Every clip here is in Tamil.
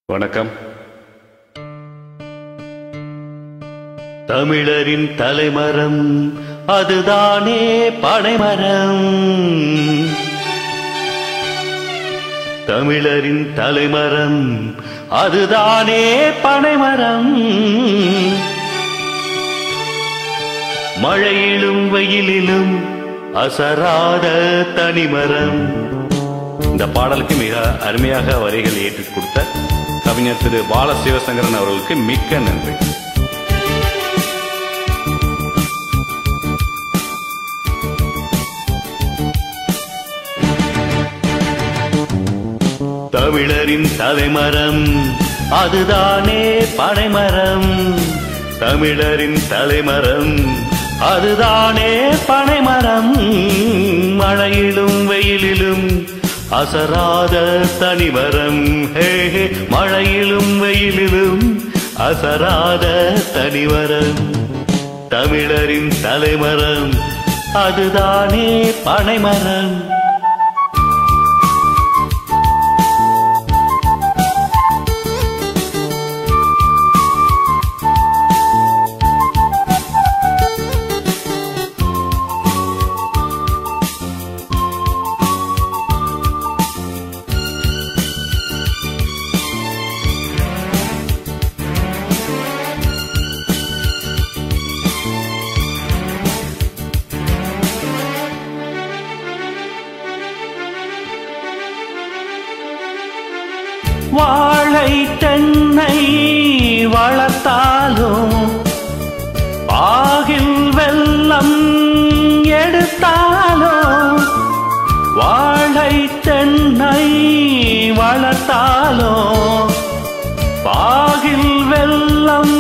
வணக்கம் தமிழரின் தலைமரம் அதுதானே பனைமரம் தமிழரின் தலைமரம் அதுதானே பனைமரம் மழையிலும் வெயிலிலும் அசராத தனிமரம் இந்த பாடலுக்கு மிக அருமையாக வரிகள் ஏற்றிக் கொடுத்த கவிஞர் திரு பால சிவசங்கரன் அவர்களுக்கு மிக்க நன்றி தமிழரின் தலைமரம் அதுதானே பனைமரம் தமிழரின் தலைமரம் அதுதானே பனைமரம் மழையிலும் வெயிலிலும் அசராத தனிமரம் ஹே ஹே மழையிலும் வெயிலிலும் அசராத தனிமரம் தமிழரின் தலைமரம் அதுதானே பனைமரம் வாழை தென்னை வளர்த்தாலும் பாகில் வெள்ளம் எடுத்தாலும் வாழை தென்னை வளர்த்தாலும் பாகில் வெள்ளம்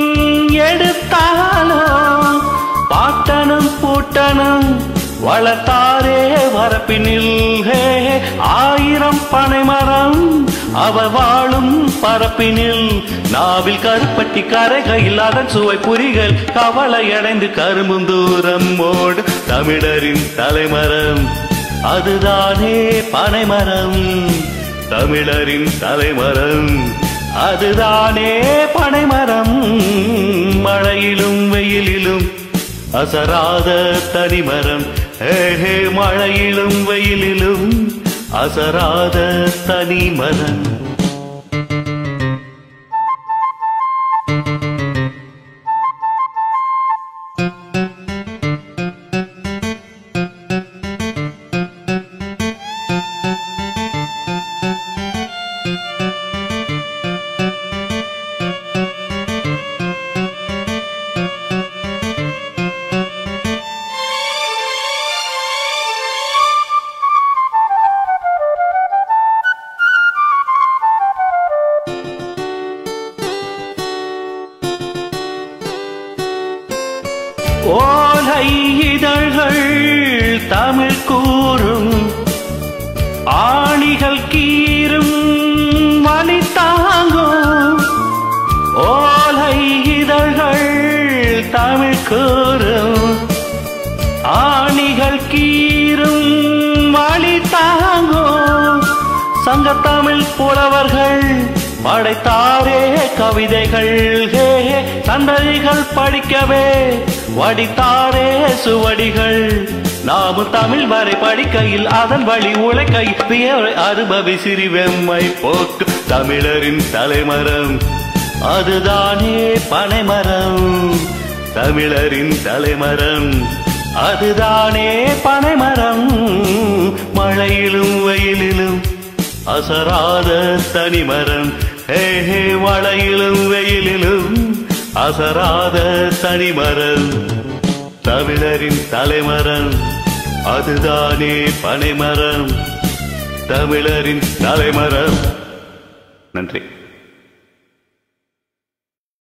எடுத்தாலும் பாட்டனும் பூட்டனும் வளர்த்தாரே வரப்பினில் ஹே ஆயிரம் பனைமரம் அவர் வாழும் பரப்பினில் நாவில் கருப்பட்டி கரைகையில் அதன் சுவை புரிகள் கவலை அடைந்து கரும்பும் தூரம் ஓடு தமிழரின் தலைமரம் அதுதானே பனைமரம் தமிழரின் தலைமரம் அதுதானே பனைமரம் மழையிலும் வெயிலிலும் அசராத தனிமரம் ஹே ஹே மழையிலும் வெயிலிலும் அசராத தனிமரம் ஓலை இதழ்கள் தமிழ் கூறும் ஆணிகள் கீறும் வழி தாங்கும் ஓலை இதழ்கள் தமிழ் கூறும் ஆணிகள் கீறும் வழி தாங்கும் சங்கத்தமிழ் புலவர்கள் படைத்தாரே கவிதைகள் ஹே ஹே, சந்ததிகள் படிக்கவே வடித்தாரே சுவடிகள் நாமும் தமிழ் வரை படிக்கையில் அதன் வழி உழைக்கையில் வியரை அனுபவி சிறிவெம்மை போக்கு தமிழரின் தலைமரம் அதுதானே பனைமரம் தமிழரின் தலைமரம் அதுதானே பனைமரம் மழையிலும் வெயிலிலும் அசராத தனிமரம் ஹே ஹே மழையிலும் வெயிலிலும் அசராத தனிமரம் தமிழரின் தலைமரம் அதுதானே பனைமரம் தமிழரின் தலைமரம் நன்றி